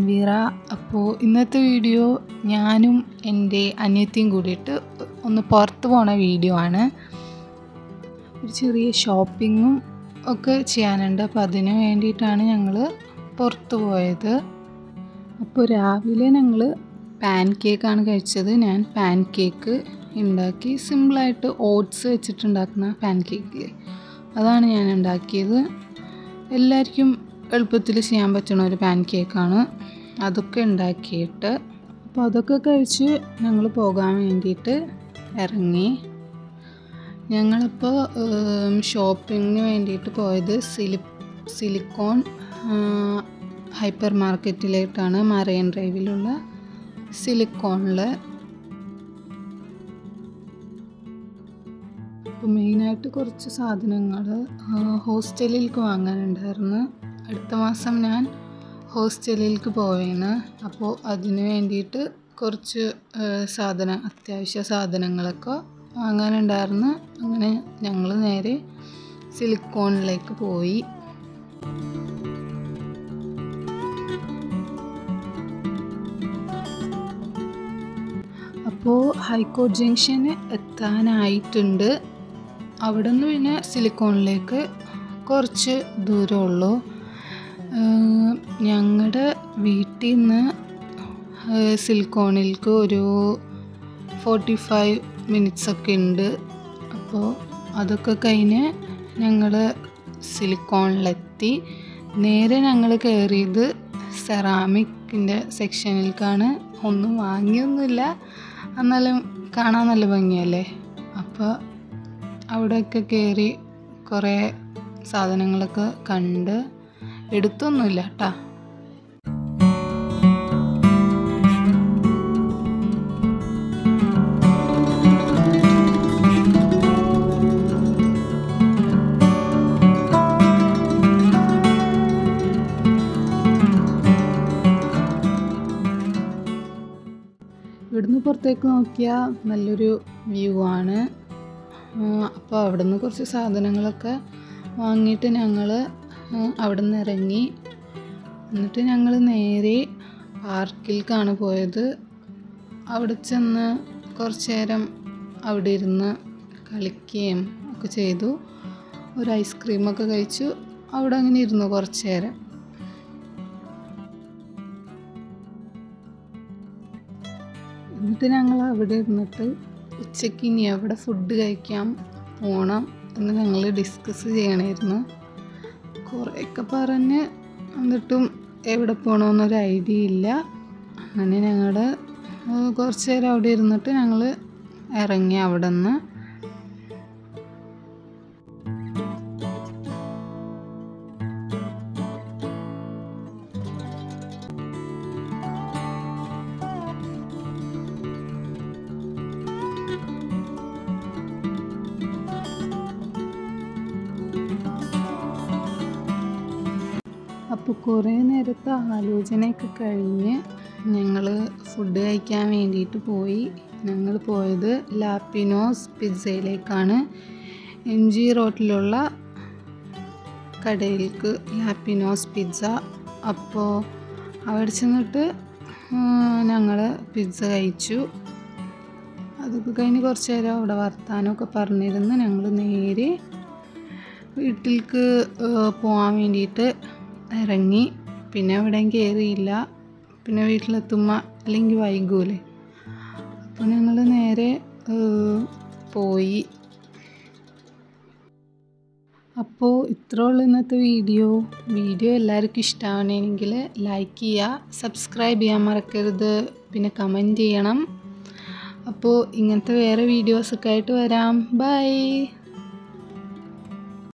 തൻവീറ അപ്പോൾ ഇന്നത്തെ വീഡിയോ ഞാനും എൻ്റെ അനിയത്തിയും കൂടിയിട്ട് ഒന്ന് പുറത്ത് പോണ വീഡിയോ ആണ് ഒരു ചെറിയ ഷോപ്പിങ്ങും ഒക്കെ ചെയ്യാനുണ്ട് അപ്പോൾ അതിന് വേണ്ടിയിട്ടാണ് ഞങ്ങൾ പുറത്ത് പോയത് അപ്പോൾ രാവിലെ ഞങ്ങൾ പാൻ കേക്കാണ് കഴിച്ചത് ഞാൻ പാൻ കേക്ക് ഉണ്ടാക്കി സിമ്പിളായിട്ട് ഓട്സ് വെച്ചിട്ടുണ്ടാക്കുന്ന പാൻ കേക്ക് അതാണ് ഞാൻ ഉണ്ടാക്കിയത് എല്ലാവർക്കും എളുപ്പത്തിൽ ചെയ്യാൻ പറ്റുന്ന ഒരു പാൻ കേക്കാണ് അതൊക്കെ ഉണ്ടാക്കിയിട്ട് അപ്പോൾ അതൊക്കെ കഴിച്ച് ഞങ്ങൾ പോകാൻ വേണ്ടിയിട്ട് ഇറങ്ങി ഞങ്ങളിപ്പോൾ ഷോപ്പിങ്ങിന് വേണ്ടിയിട്ട് പോയത് സിലി സിലിക്കോൺ ഹൈപ്പർ മാർക്കറ്റിലേക്കാണ് മറൈൻ ഡ്രൈവിലുള്ള സിലിക്കോണിൽ അപ്പോൾ മെയിനായിട്ട് കുറച്ച് സാധനങ്ങൾ ഹോസ്റ്റലിലേക്ക് വാങ്ങാനുണ്ടായിരുന്നു അടുത്ത മാസം ഞാൻ ഹോസ്റ്റലിലേക്ക് പോവേണ് അപ്പോൾ അതിന് വേണ്ടിയിട്ട് കുറച്ച് സാധനം അത്യാവശ്യ സാധനങ്ങളൊക്കെ വാങ്ങാനുണ്ടായിരുന്നു അങ്ങനെ ഞങ്ങൾ നേരെ സിലിക്കോണിലേക്ക് പോയി അപ്പോൾ ഹൈക്കോർട്ട് ജംഗ്ഷന് എത്താനായിട്ടുണ്ട് അവിടെ നിന്ന് പിന്നെ സിലിക്കോണിലേക്ക് കുറച്ച് ദൂരമുള്ളൂ ഞങ്ങളുടെ വീട്ടിൽ നിന്ന് സിലിക്കോണിലേക്ക് ഒരു ഫോർട്ടി ഫൈവ് മിനിറ്റ്സ് ഒക്കെ ഉണ്ട് അപ്പോൾ അതൊക്കെ കഴിഞ്ഞ് ഞങ്ങൾ സിലിക്കോണിലെത്തി നേരെ ഞങ്ങൾ കയറിയത് സെറാമിക്കിൻ്റെ സെക്ഷനിലേക്കാണ് ഒന്നും വാങ്ങിയൊന്നുമില്ല എന്നാലും കാണാൻ നല്ല ഭംഗിയല്ലേ അപ്പോൾ അവിടെയൊക്കെ കയറി കുറേ സാധനങ്ങളൊക്കെ കണ്ട് എടുത്തൊന്നുമില്ല കേട്ടോ ഇവിടുന്ന് പുറത്തേക്ക് നോക്കിയാൽ നല്ലൊരു വ്യൂ ആണ് അപ്പോൾ അവിടെ നിന്ന് കുറച്ച് സാധനങ്ങളൊക്കെ വാങ്ങിയിട്ട് ഞങ്ങൾ അവിടെ നിന്ന് ഇറങ്ങി എന്നിട്ട് ഞങ്ങൾ നേരെ പാർക്കിലേക്കാണ് പോയത് അവിടെ ചെന്ന് കുറച്ച് നേരം അവിടെ ഇരുന്ന് കളിക്കുകയും ഒക്കെ ചെയ്തു ഒരു ഐസ്ക്രീമൊക്കെ കഴിച്ചു അവിടെ അങ്ങനെ ഇരുന്നു കുറച്ച് നേരം എന്നിട്ട് ഞങ്ങൾ അവിടെ ഇരുന്നിട്ട് ഉച്ചയ്ക്ക് ഇനി എവിടെ ഫുഡ് കഴിക്കാൻ പോകണം എന്ന് ഞങ്ങൾ ഡിസ്കസ് ചെയ്യണമായിരുന്നു കുറേയൊക്കെ പറഞ്ഞ് എന്നിട്ടും എവിടെ പോകണമെന്നൊരു ഐഡിയ ഇല്ല അങ്ങനെ ഞങ്ങൾ കുറച്ച് നേരം അവിടെ ഇരുന്നിട്ട് ഞങ്ങൾ ഇറങ്ങി അവിടെ നിന്ന് അപ്പോൾ കുറേ നേരത്തെ ആലോചനയൊക്കെ കഴിഞ്ഞ് ഞങ്ങൾ ഫുഡ് കഴിക്കാൻ വേണ്ടിയിട്ട് പോയി ഞങ്ങൾ പോയത് ലാപ്പിനോസ് പിസ്സയിലേക്കാണ് എം ജി റോട്ടിലുള്ള കടയിലേക്ക് ലാപ്പിനോസ് പിസ്സ അപ്പോൾ അവിടെ ചെന്നിട്ട് ഞങ്ങൾ പിസ്സ കഴിച്ചു അതൊക്കെ കഴിഞ്ഞ് കുറച്ച് നേരം അവിടെ വർത്താനമൊക്കെ പറഞ്ഞിരുന്ന് ഞങ്ങൾ നേരെ വീട്ടിലേക്ക് പോകാൻ വേണ്ടിയിട്ട് ഇറങ്ങി പിന്നെ എവിടെയും കയറിയില്ല പിന്നെ വീട്ടിലെത്തുമ്പോൾ അല്ലെങ്കിൽ വൈകൂലേ അപ്പോൾ ഞങ്ങൾ നേരെ പോയി അപ്പോൾ ഇത്ര ഉള്ളൂ ഇന്നത്തെ വീഡിയോ വീഡിയോ എല്ലാവർക്കും ഇഷ്ടമാണെങ്കിൽ ലൈക്ക് ചെയ്യുക സബ്സ്ക്രൈബ് ചെയ്യാൻ മറക്കരുത് പിന്നെ കമൻറ്റ് ചെയ്യണം അപ്പോൾ ഇങ്ങനത്തെ വേറെ വീഡിയോസൊക്കെ ആയിട്ട് വരാം ബൈ